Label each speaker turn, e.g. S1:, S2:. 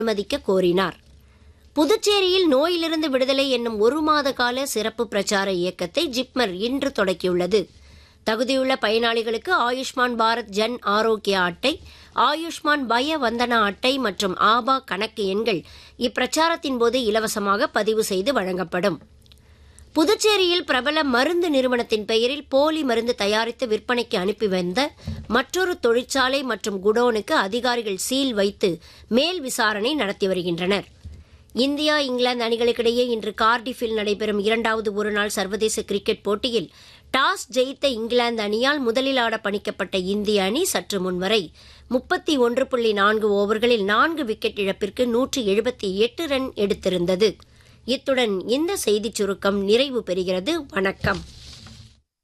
S1: அனுமதிக்க கோரினார் புதுச்சேரியில் நோயிலிருந்து விடுதலை என்னும் ஒரு மாத கால சிறப்பு பிரச்சார இயக்கத்தை ஜிப்மர் இன்று தொடக்கியுள்ளது தகுதியுள்ள பயனாளிகளுக்கு ஆயுஷ்மான் பாரத் ஜன் ஆரோக்கிய அட்டை ஆயுஷ்மான் பய வந்தனா அட்டை மற்றும் ஆபா கணக்கு எண்கள் இப்பிரச்சாரத்தின் போது இலவசமாக பதிவு செய்து வழங்கப்படும் புதுச்சேரியில் பிரபல மருந்து நிறுவனத்தின் பெயரில் போலி மருந்து தயாரித்து விற்பனைக்கு அனுப்பி வந்த மற்றொரு தொழிற்சாலை மற்றும் குடோனுக்கு அதிகாரிகள் சீல் வைத்து மேல் விசாரணை நடத்தி வருகின்றனர் இந்தியா இங்கிலாந்து அணிகளுக்கிடையே இன்று கார்டிஃபில் நடைபெறும் இரண்டாவது ஒருநாள் சர்வதேச கிரிக்கெட் போட்டியில் டாஸ் ஜெயித்த இங்கிலாந்து அணியால் முதலில் ஆட பணிக்கப்பட்ட இந்திய அணி சற்று முன்வரை முப்பத்தி ஒன்று புள்ளி நான்கு ஓவர்களில் நான்கு விக்கெட் இழப்பிற்கு நூற்று எழுபத்தி எட்டு ரன் எடுத்திருந்தது இத்துடன் இந்த செய்திச் சுருக்கம் நிறைவு பெறுகிறது வணக்கம்